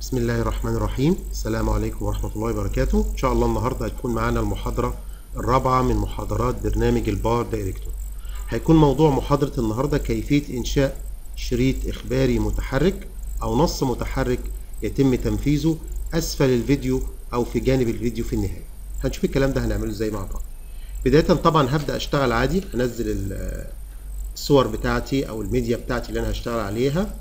بسم الله الرحمن الرحيم السلام عليكم ورحمة الله وبركاته إن شاء الله النهاردة هتكون معانا المحاضرة الرابعة من محاضرات برنامج الباور دايركتور هيكون موضوع محاضرة النهاردة كيفية إنشاء شريط إخباري متحرك أو نص متحرك يتم تنفيذه أسفل الفيديو أو في جانب الفيديو في النهاية هنشوف الكلام ده هنعمله إزاي مع بعض بداية طبعا هبدأ أشتغل عادي هنزل ال- الصور بتاعتي أو الميديا بتاعتي اللي أنا هشتغل عليها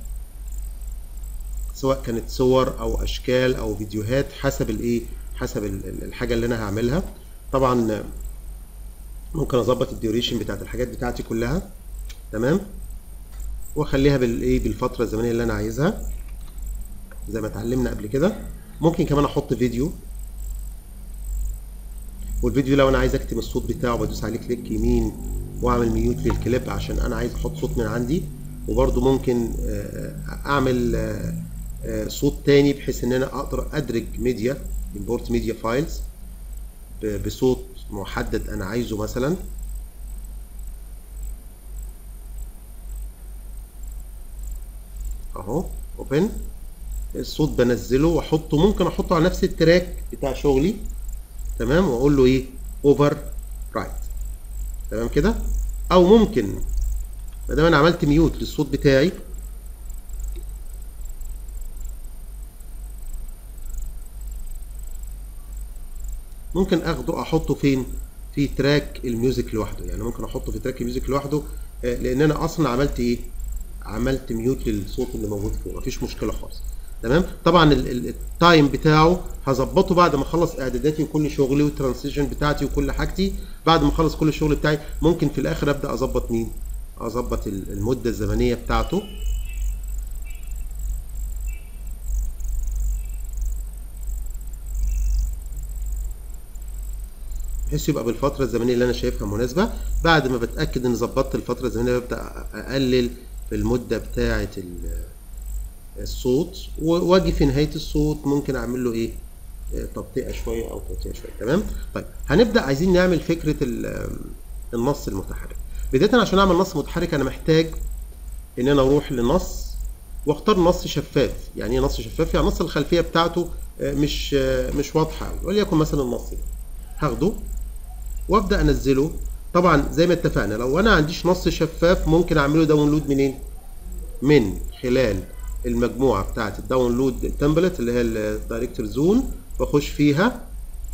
سواء كانت صور او اشكال او فيديوهات حسب الايه حسب ال- ال- الحاجه اللي انا هعملها طبعا ممكن اظبط الديوريشن بتاعت الحاجات بتاعتي كلها تمام واخليها بالايه بالفتره الزمنيه اللي انا عايزها زي ما اتعلمنا قبل كده ممكن كمان احط فيديو والفيديو لو انا عايز اكتب الصوت بتاعه بدوس عليه كليك يمين واعمل ميوت للكليب عشان انا عايز احط صوت من عندي وبرضو ممكن آه، اعمل آه، آه، صوت تاني بحيث ان انا اقدر ادرج ميديا import media files ب- بصوت محدد انا عايزه مثلا اهو اوبن الصوت بنزله واحطه ممكن احطه على نفس التراك بتاع شغلي تمام واقول له ايه اوفر رايت تمام كده او ممكن ما دام انا عملت ميوت للصوت بتاعي ممكن اخده احطه فين في تراك الميوزك لوحده يعني ممكن احطه في تراك الميوزك لوحده آه، لان انا اصلا عملت ايه عملت ميوت للصوت اللي موجود فوق مفيش مشكله خالص تمام طبعا ال- ال- التايم بتاعه هظبطه بعد ما اخلص اعداداتي وكل شغلي والترانسيشن بتاعتي وكل حاجتي بعد ما اخلص كل الشغل بتاعي ممكن في الاخر ابدا اظبط مين اظبط ال- المده الزمنيه بتاعته بحيث يبقى بالفتره الزمنيه اللي انا شايفها مناسبه بعد ما بتاكد ان ظبطت الفتره الزمنيه ببدا اقلل في المده بتاعه ال- الصوت و- واجي في نهايه الصوت ممكن اعمل له ايه آه، تبطئه شويه او توطئه شويه تمام طيب هنبدا عايزين نعمل فكره ال- النص المتحرك بدايه عشان اعمل نص متحرك انا محتاج ان انا اروح لنص واختار نص شفاف يعني ايه نص شفاف يعني نص الخلفيه بتاعته آه، مش آه، مش واضحه أوي. وليكن مثلا النص ده هاخده وابدا انزله طبعا زي ما اتفقنا لو انا عنديش نص شفاف ممكن اعمله داونلود منين من خلال المجموعه بتاعه الداونلود تمبلت اللي هي الدايركتور زون واخش فيها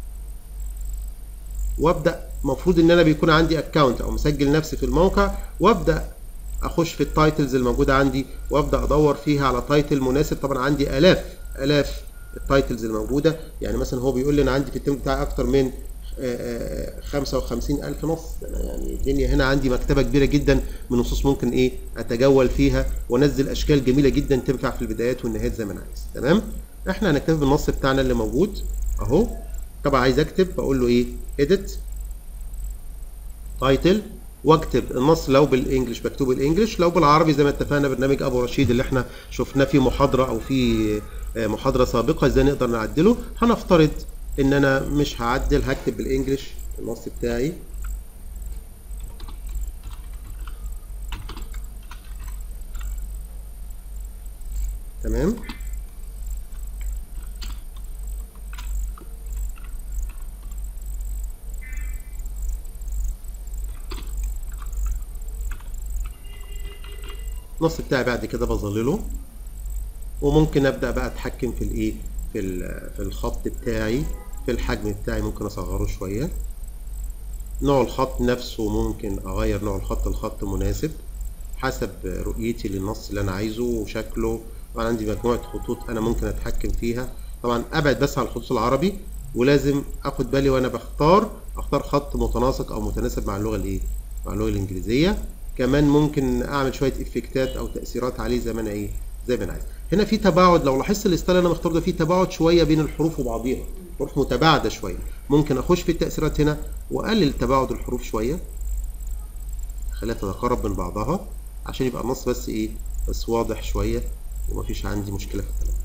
وابدا المفروض ان انا بيكون عندي اكونت او مسجل نفسي في الموقع وابدا اخش في التايتلز الموجوده عندي وابدا ادور فيها على تايتل مناسب طبعا عندي الاف الاف التايتلز الموجوده يعني مثلا هو بيقول لي انا عندي في التيم بتاعي اكتر من آه، آه، 55 ألف نص أنا يعني الدنيا هنا عندي مكتبة كبيرة جدا من نصوص ممكن إيه أتجول فيها وأنزل أشكال جميلة جدا تنفع في البدايات والنهايات زي ما أنا عايز تمام إحنا هنكتفي بالنص بتاعنا اللي موجود أهو طبعا عايز أكتب بقول له إيه edit تايتل واكتب النص لو بالانجلش بكتبه بالانجلش لو بالعربي زي ما اتفقنا برنامج ابو رشيد اللي احنا شفناه في محاضره او في آه، محاضره سابقه ازاي نقدر نعدله هنفترض ان انا مش هعدل هكتب بالانجلش النص بتاعي تمام النص بتاعي بعد كده بظلله وممكن ابدا بقى اتحكم في الايه في ال- في الخط بتاعي في الحجم بتاعي ممكن اصغره شويه نوع الخط نفسه ممكن اغير نوع الخط لخط مناسب حسب رؤيتي للنص اللي انا عايزه وشكله طبعا عندي مجموعه خطوط انا ممكن اتحكم فيها طبعا ابعد بس عن الخطوط العربي ولازم اخد بالي وانا بختار اختار خط متناسق او متناسب مع اللغه الايه مع اللغه الانجليزيه كمان ممكن اعمل شويه افكتات او تاثيرات عليه زي ما انا ايه زي ما انا عايز هنا في تباعد لو لاحظت الاستايل اللي انا مختار ده في تباعد شويه بين الحروف وبعضيها حروف متباعده شويه ممكن اخش في التاثيرات هنا واقلل تباعد الحروف شويه خليها تتقرب من بعضها عشان يبقى النص بس ايه بس واضح شويه ومفيش عندي مشكله في الكلام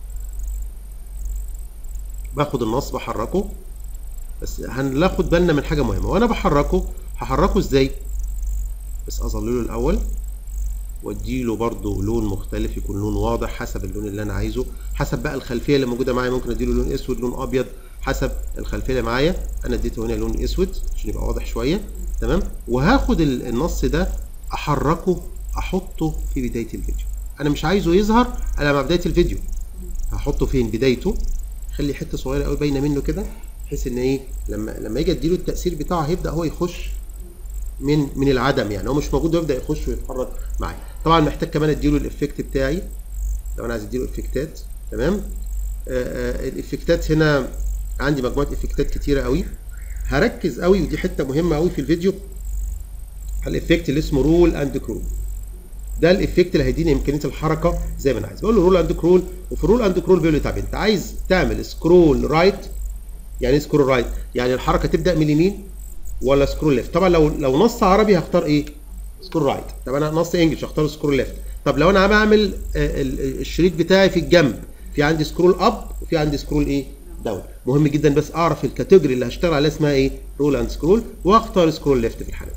باخد النص بحركه بس هناخد بالنا من حاجه مهمه وانا بحركه هحركه ازاي بس اظلله الاول واديله برضه لون مختلف يكون لون واضح حسب اللون اللي انا عايزه حسب بقى الخلفيه اللي موجوده معايا ممكن اديله لون اسود لون ابيض حسب الخلفيه اللي معايا انا اديته هنا لون اسود عشان يبقى واضح شويه تمام وهاخد ال- النص ده احركه احطه في بدايه الفيديو انا مش عايزه يظهر الا مع بدايه الفيديو هحطه فين بدايته خلي حته صغيره قوي باينه منه كده بحيث ان ايه لما لما يجي اديله التاثير بتاعه هيبدا هو يخش من من العدم يعني هو مش موجود ويبدا يخش ويتحرك معايا طبعا محتاج كمان اديله الافكت بتاعي لو انا عايز اديله افكتات تمام آه آه الافكتات هنا عندي مجموعه افكتات كتيره قوي هركز قوي ودي حته مهمه قوي في الفيديو على الافكت اللي اسمه رول اند كرول ده الافكت اللي هيديني امكانيه الحركه زي ما انا عايز بقول له رول اند كرول وفي رول اند كرول بيقول لي طب انت عايز تعمل سكرول رايت يعني ايه سكرول رايت يعني الحركه تبدا من اليمين ولا سكرول ليفت طبعا لو لو نص عربي هختار ايه سكرول رايت طب انا نص انجلش هختار سكرول ليفت طب لو انا عم اعمل آه، ال- الشريط بتاعي في الجنب في عندي سكرول اب وفي عندي سكرول ايه داون مهم جدا بس اعرف الكاتيجوري اللي هشتغل عليها اسمها ايه رول اند سكرول واختار سكرول ليفت في الحاله دي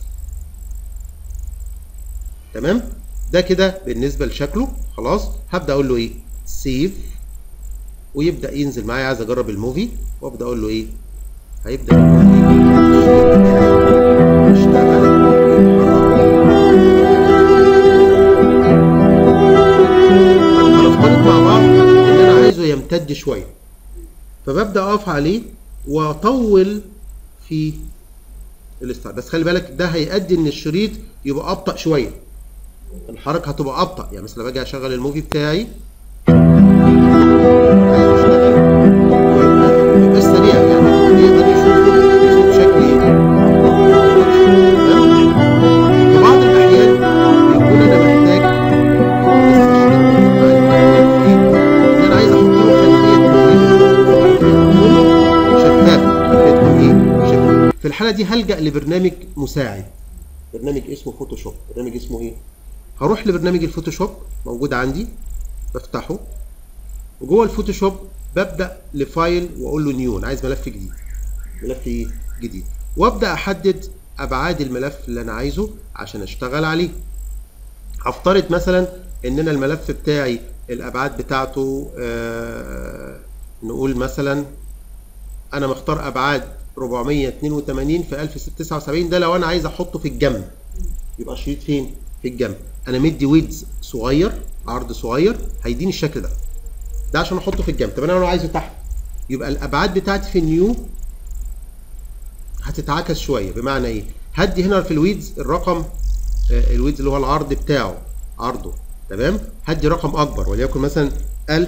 تمام ده كده بالنسبه لشكله خلاص هبدا اقول له ايه سيف ويبدا ينزل معايا عايز اجرب الموفي وابدا اقول له ايه هيبدا الموفي يشتغل هنفترض مع بعض ان انا عايزه يمتد شويه فببدا اقف عليه واطول في الاستعراض بس خلي بالك ده هيؤدي ان الشريط يبقى ابطا شويه الحركه هتبقى ابطا يعني مثلا باجي اشغل الموفي بتاعي عايز يشتغل ويبقى يبقى سريع يعني يقدر يشوفه يشوف بشكل ايه تمام؟ في بعض الاحيان بيكون انا محتاج ان انا عايز احط له خلفيه شفافه خلفيه تكون ايه شفافه في الحاله دي هلجا لبرنامج مساعد برنامج اسمه فوتوشوب برنامج اسمه ايه هروح لبرنامج الفوتوشوب موجود عندي بفتحه وجوه الفوتوشوب ببدا لفايل واقول له نيو انا عايز ملف جديد ملف ايه جديد وابدا احدد ابعاد الملف اللي انا عايزه عشان اشتغل عليه هفترض مثلا ان انا الملف بتاعي الابعاد بتاعته آه نقول مثلا انا مختار ابعاد 482 في 1079 ده لو انا عايز احطه في الجنب يبقى شريط فين في الجنب انا مدي ويدز صغير عرض صغير هيديني الشكل ده ده عشان احطه في الجنب طب انا لو عايزه تحت يبقى الابعاد بتاعتي في النيو هتتعكس شويه بمعنى ايه هدي هنا في الويدز الرقم آه، الويدز اللي هو العرض بتاعه عرضه تمام هدي رقم اكبر وليكن مثلا 1000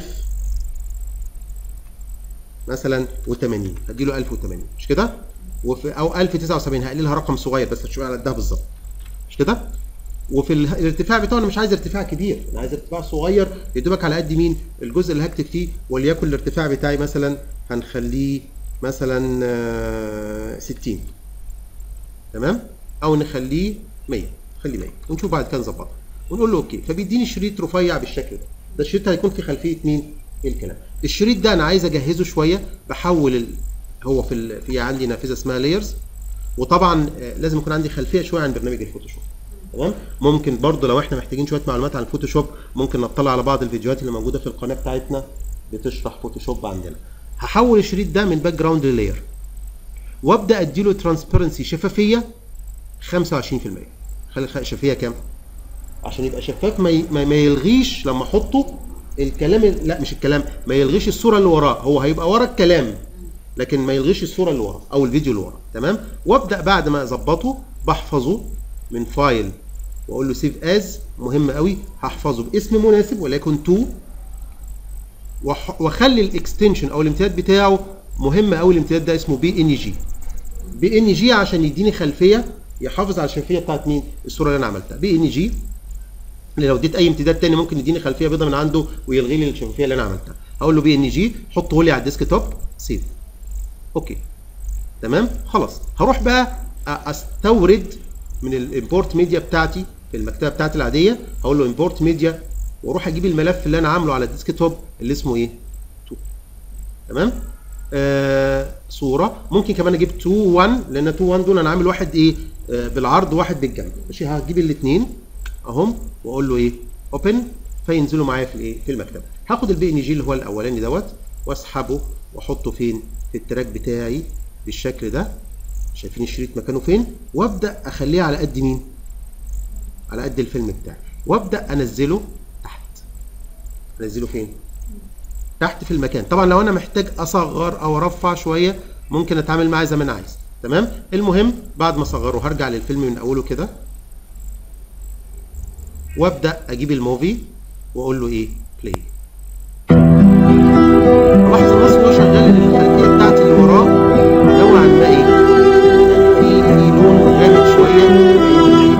مثلا و80 هدي له 1080 مش كده وفي او 1079 هقللها رقم صغير بس هتشوف على قدها بالظبط مش كده وفي ال- الارتفاع بتاعه انا مش عايز ارتفاع كبير انا عايز ارتفاع صغير يدوبك على قد مين الجزء اللي هكتب فيه وليكن الارتفاع بتاعي مثلا هنخليه مثلا آه، 60 تمام او نخليه 100 خليه 100 ونشوف بعد كده نظبطها ونقول له اوكي فبيديني شريط رفيع بالشكل ده ده الشريط هيكون في خلفيه مين الكلام الشريط ده انا عايز اجهزه شويه بحول ال... هو في ال... في عندي نافذه اسمها لايرز وطبعا آه، لازم يكون عندي خلفيه شويه عن برنامج الفوتوشوب تمام ممكن برضو لو احنا محتاجين شويه معلومات عن الفوتوشوب ممكن نطلع على بعض الفيديوهات اللي موجوده في القناه بتاعتنا بتشرح فوتوشوب عندنا هحول الشريط ده من باك جراوند للاير وابدا اديله ترانسبيرنسي شفافيه 25% خلي الشفافيه كام عشان يبقى شفاف ما ي- ما ما يلغيش لما احطه الكلام ال- لا مش الكلام ما يلغيش الصوره اللي وراه هو هيبقى ورا الكلام لكن ما يلغيش الصوره اللي ورا او الفيديو اللي ورا تمام وابدا بعد ما اظبطه بحفظه من فايل واقول له سيف از مهم قوي هحفظه باسم مناسب وليكن تو وح- واخلي الاكستنشن او الامتداد بتاعه مهم قوي الامتداد ده اسمه بي ان جي بي ان جي عشان يديني خلفيه يحافظ على الشفافيه بتاعت مين الصوره اللي انا عملتها بي ان جي اللي لو اديت اي امتداد تاني ممكن يديني خلفيه بيضاء من عنده ويلغي لي الشفافيه اللي انا عملتها هقول له بي ان جي حطه لي على الديسك توب سيف اوكي تمام خلاص هروح بقى أ- استورد من الامبورت ميديا بتاعتي في المكتبه بتاعتي العاديه هقول له امبورت ميديا واروح اجيب الملف اللي انا عامله على الديسك توب اللي اسمه ايه 2 تمام آه صوره ممكن كمان اجيب 2 1 لان 2 1 دول انا عامل واحد ايه آه بالعرض وواحد بالجنب ماشي هجيب الاثنين اهم واقول له ايه اوبن فينزلوا معايا في الايه في المكتبه هاخد البي ان جي اللي هو الاولاني دوت واسحبه واحطه فين في التراك بتاعي بالشكل ده شايفين الشريط مكانه فين وابدا اخليه على قد مين على قد الفيلم بتاعي وابدا انزله تحت انزله فين تحت في المكان طبعا لو انا محتاج اصغر او ارفع شويه ممكن اتعامل معاه زي ما انا عايز تمام المهم بعد ما اصغره هرجع للفيلم من اوله كده وابدا اجيب الموفي واقول له ايه بلاي لاحظ النص وهو شغال ان الخلفيه بتاعتي اللي وراه نوعا ما ايه في في لون غامق شويه باين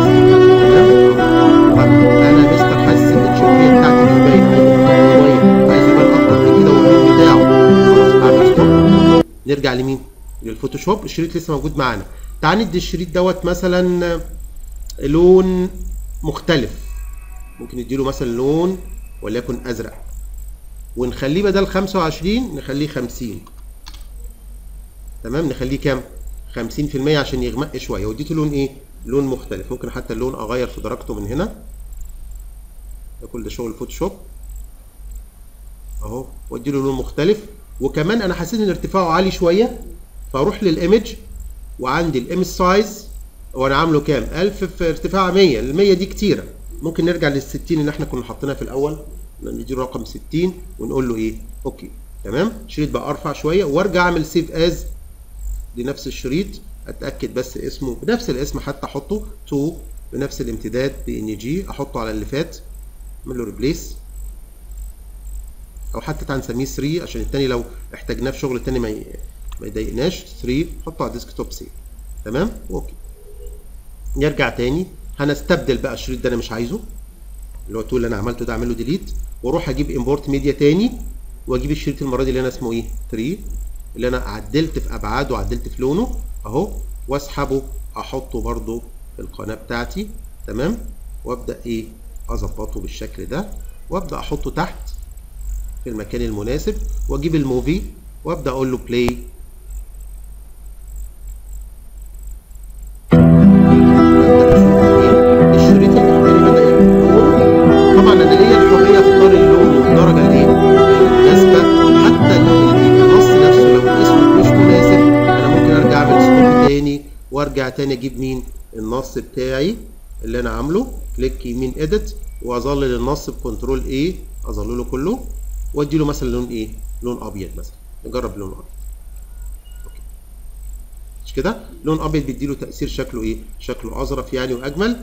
تمام طب انا مستر حاسس ان الشخصيه بتاعتي مش باين شويه عايز يبان اكتر من كده واللون بتاعه خلاص هعمل ستوب نرجع لمين؟ للفوتوشوب الشريط لسه موجود معانا تعال ندي الشريط دوت مثلا لون مختلف ممكن نديله مثلا لون وليكن ازرق ونخليه بدل 25 نخليه 50 تمام نخليه كام 50% عشان يغمق شويه واديته لون ايه لون مختلف ممكن حتى اللون اغير في درجته من هنا ده كل ده شغل فوتوشوب اهو وادي له لون مختلف وكمان انا حسيت ان ارتفاعه عالي شويه فاروح للايمج وعندي الايمج سايز وانا عامله كام 1000 في ارتفاع 100 ال 100 دي كتيره ممكن نرجع لل 60 اللي احنا كنا حاطينها في الاول نديله رقم 60 ونقول له ايه اوكي تمام الشريط بقى ارفع شويه وارجع اعمل سيف از لنفس الشريط اتاكد بس اسمه بنفس الاسم حتى احطه تو بنفس الامتداد بي ان جي احطه على اللي فات اعمل له ريبليس او حتى تعال نسميه 3 عشان التاني لو احتاجناه في شغل تاني ما ي... ما يضايقناش 3 حطه على الديسك توب سيف تمام اوكي نرجع تاني هنستبدل بقى الشريط ده انا مش عايزه اللي هو التول اللي انا عملته ده اعمل له ديليت واروح اجيب امبورت ميديا تاني واجيب الشريط المره دي اللي انا اسمه ايه 3 اللي انا عدلت في ابعاده وعدلت في لونه اهو واسحبه احطه برده في القناه بتاعتي تمام وابدا ايه اظبطه بالشكل ده وابدا احطه تحت في المكان المناسب واجيب الموفي وابدا اقول له بلاي الشريط الاختياري بدا يكون طبعا انا ليا الحريه اختار اللون والدرجه الايه المناسبه حتى النص نفسه لو الاسم مش مناسب انا ممكن ارجع اعمل ستوب تاني وارجع تاني اجيب مين النص بتاعي اللي انا عامله كليك يمين اديت واظلل النص بكنترول ايه اظلله كله وادي له مثلا لون ايه لون ابيض مثلا نجرب لون ابيض اوكي مش كده لون ابيض بيديله تاثير شكله ايه شكله اظرف يعني واجمل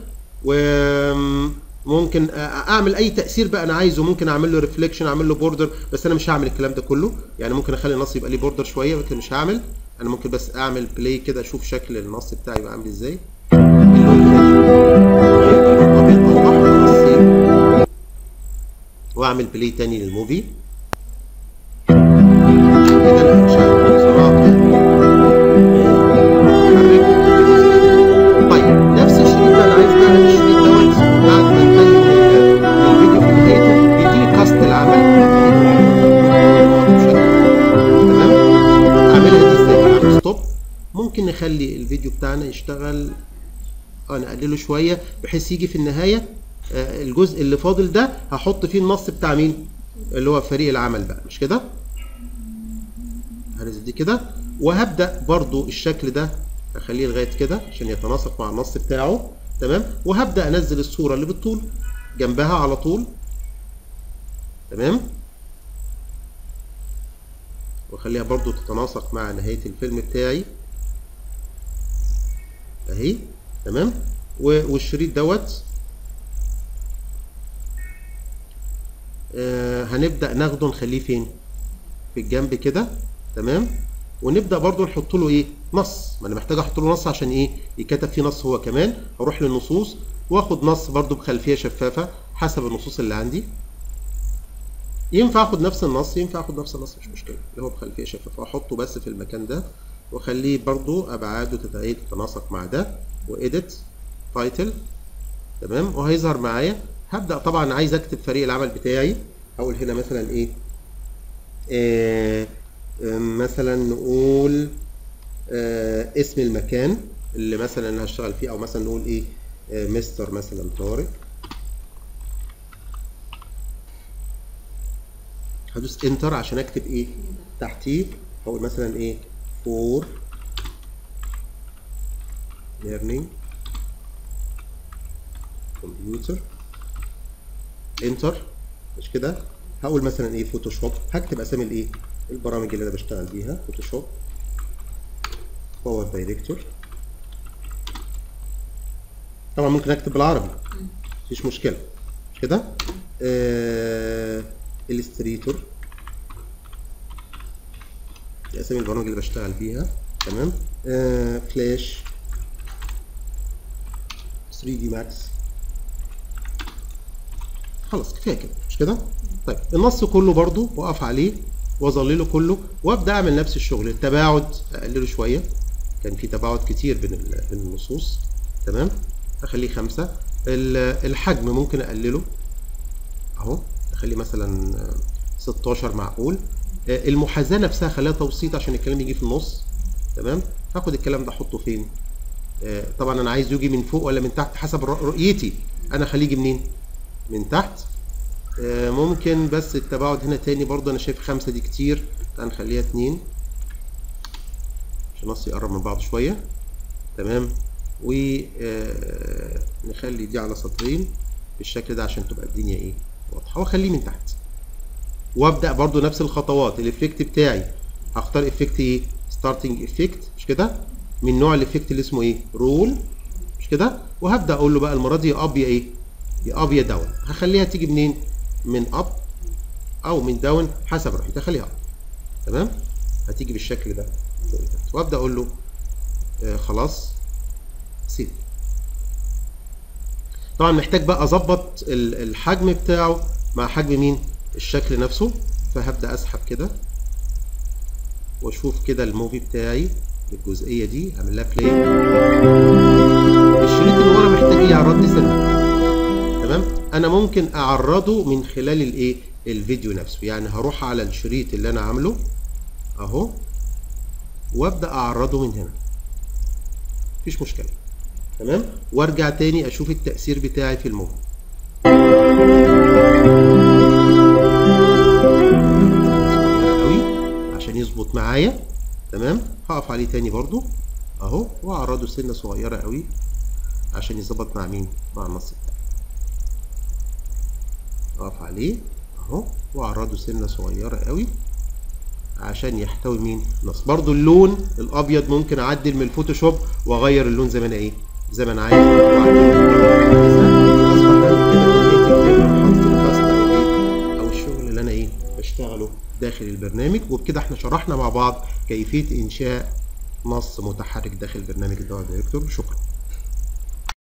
وممكن اعمل اي تاثير بقى انا عايزه ممكن اعمل له ريفليكشن اعمل له بوردر بس انا مش هعمل الكلام ده كله يعني ممكن اخلي النص يبقى ليه بوردر شويه لكن مش هعمل انا ممكن بس اعمل بلاي كده اشوف شكل النص بتاعي يبقى عامل ازاي واعمل بلاي تاني للموفي كده بصراحه طيب نفس الشريط ده انا عايز اعمل الشريط دوت بعد ما انتهي من الفيديو في نهايته بيديني كاست العمل تمام اعملها دي ازاي اعمل ستوب ممكن نخلي الفيديو بتاعنا يشتغل اه نقلله شويه بحيث يجي في النهايه آه الجزء اللي فاضل ده هحط فيه النص بتاع مين اللي هو فريق العمل بقى مش كده هنزل دي كده وهبدا برضو الشكل ده اخليه لغايه كده عشان يتناسق مع النص بتاعه تمام وهبدا انزل الصوره اللي بالطول جنبها على طول تمام واخليها برضو تتناسق مع نهايه الفيلم بتاعي اهي تمام والشريط دوت آه هنبدا ناخده نخليه فين في الجنب كده تمام ونبدا برضو نحط له ايه نص ما انا محتاج احط له نص عشان ايه يكتب فيه نص هو كمان اروح للنصوص واخد نص برضو بخلفيه شفافه حسب النصوص اللي عندي ينفع اخد نفس النص ينفع اخد نفس النص مش مشكله اللي هو بخلفيه شفافه واحطه بس في المكان ده واخليه برضو ابعاده تتناسق مع ده واديت تايتل تمام وهيظهر معايا هبدا طبعا عايز اكتب فريق العمل بتاعي هقول هنا مثلا ايه آه مثلا نقول آه اسم المكان اللي مثلا انا هشتغل فيه او مثلا نقول ايه آه، مستر مثلا طارق هدوس انتر عشان اكتب ايه تحتيه هقول مثلا ايه فور learning كمبيوتر انتر مش كده هقول مثلا ايه فوتوشوب هكتب اسامي الايه البرامج اللي انا بشتغل بيها فوتوشوب باور دايركتور طبعا ممكن اكتب بالعربي مفيش مشكله مش كده آه... الستريتور دي اسامي البرامج اللي بشتغل بيها تمام آه... فلاش 3 دي ماكس خلاص كفايه كده مش كده طيب النص كله برضو واقف عليه واظلله كله وابدا اعمل نفس الشغل التباعد اقلله شويه كان في تباعد كتير بين ال- بين النصوص تمام اخليه خمسة ال- الحجم ممكن اقلله اهو اخليه مثلا آه، 16 معقول آه، المحاذاه نفسها خليها توسيط عشان الكلام يجي في النص تمام هاخد الكلام ده احطه فين آه، طبعا انا عايز يجي من فوق ولا من تحت حسب رؤ- رؤيتي انا اخليه يجي منين من تحت آه، ممكن بس التباعد هنا تاني برضه انا شايف خمسة دي كتير تعال نخليها اتنين عشان النص يقرب من بعض شوية تمام ونخلي دي على سطرين بالشكل ده عشان تبقى الدنيا ايه واضحة واخليه من تحت وابدا برضو نفس الخطوات الافكت بتاعي هختار افكت ايه ستارتنج افكت مش كده من نوع الافكت اللي اسمه ايه رول مش كده وهبدا اقول له بقى المره دي يا اب يا ايه يا اب يا داون هخليها تيجي منين من اب او من داون حسب راحتي هخليها اب تمام هتيجي بالشكل ده فوق لتحت. وابدا اقول له آه خلاص سيب طبعا محتاج بقى اظبط ال- الحجم بتاعه مع حجم مين الشكل نفسه فهبدا اسحب كده واشوف كده الموفي بتاعي الجزئيه دي هعمل لها بلاي الشريط اللي ورا محتاج ايه يعرض لي سنه تمام انا ممكن اعرضه من خلال الايه الفيديو نفسه يعني هروح على الشريط اللي انا عامله اهو وابدا اعرضه من هنا مفيش مشكله تمام وارجع تاني اشوف التاثير بتاعي في الموفي صغيرة قوي عشان يظبط معايا تمام هقف عليه تاني برضو اهو واعرضه سنه صغيره قوي عشان يظبط مع مين مع النص بتاعي اقف عليه اهو واعرضه سنه صغيره قوي عشان يحتوي مين نص برضو اللون الابيض ممكن اعدل من الفوتوشوب واغير اللون زي ما انا ايه زي ما انا عايز اصبح كده كميه الكلمه حط الباست او ايه او الشغل اللي انا ايه بشتغله داخل البرنامج وبكده احنا شرحنا مع بعض كيفيه انشاء نص متحرك داخل برنامج الدواء دايركتور شكرا